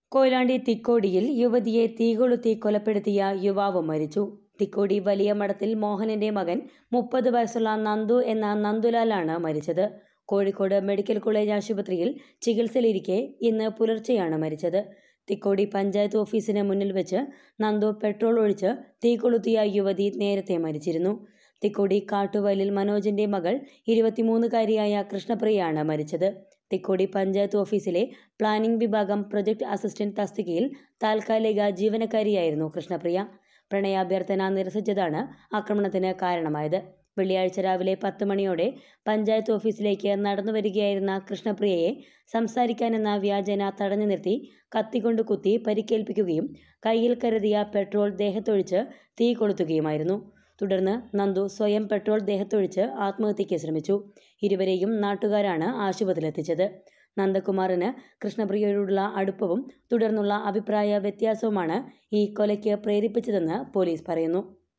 കൊയിലാണ്ടി തിക്കോടിയിൽ യുവതിയെ തീകൊളുത്തി കൊലപ്പെടുത്തിയ യുവാവ് മരിച്ചു തിക്കോടി വലിയ മഠത്തിൽ മോഹനന്റെ മകൻ മുപ്പത് വയസ്സുള്ള നന്ദു എന്ന നന്ദുലാലാണ് മരിച്ചത് കോഴിക്കോട് മെഡിക്കൽ കോളേജ് ആശുപത്രിയിൽ ചികിത്സയിലിരിക്കെ ഇന്ന് പുലർച്ചെയാണ് മരിച്ചത് തിക്കോടി പഞ്ചായത്ത് ഓഫീസിന് മുന്നിൽ വെച്ച് നന്ദു പെട്രോൾ ഒഴിച്ച് തീ കൊളുത്തിയ യുവതി നേരത്തെ മരിച്ചിരുന്നു തിക്കോടി കാട്ടുവയലിൽ മനോജിന്റെ മകൾ ഇരുപത്തിമൂന്നുകാരിയായ കൃഷ്ണപ്രിയയാണ് മരിച്ചത് തിക്കോടി പഞ്ചായത്ത് ഓഫീസിലെ പ്ലാനിംഗ് വിഭാഗം പ്രൊജക്ട് അസിസ്റ്റന്റ് തസ്തികയിൽ താൽക്കാലിക ജീവനക്കാരിയായിരുന്നു കൃഷ്ണപ്രിയ പ്രണയാഭ്യർത്ഥന നിരസിച്ചതാണ് ആക്രമണത്തിന് കാരണമായത് വെള്ളിയാഴ്ച രാവിലെ പത്ത് മണിയോടെ പഞ്ചായത്ത് ഓഫീസിലേക്ക് നടന്നു വരികയായിരുന്ന കൃഷ്ണപ്രിയയെ സംസാരിക്കാനെന്ന വ്യാജേന തടഞ്ഞു നിർത്തി കത്തികൊണ്ട് കുത്തി പരിക്കേൽപ്പിക്കുകയും കയ്യിൽ കരുതിയ പെട്രോൾ ദേഹത്തൊഴിച്ച് തീ കൊളുത്തുകയുമായിരുന്നു തുടർന്ന് നന്ദു സ്വയം പെട്രോൾ ദേഹത്തൊഴിച്ച് ആത്മഹത്യയ്ക്ക് ശ്രമിച്ചു ഇരുവരെയും നാട്ടുകാരാണ് ആശുപത്രിയിലെത്തിച്ചത് നന്ദകുമാറിന് കൃഷ്ണപ്രിയയോടുള്ള അടുപ്പവും തുടർന്നുള്ള അഭിപ്രായ വ്യത്യാസവുമാണ് ഈ കൊലയ്ക്ക് പ്രേരിപ്പിച്ചതെന്ന് പോലീസ് പറയുന്നു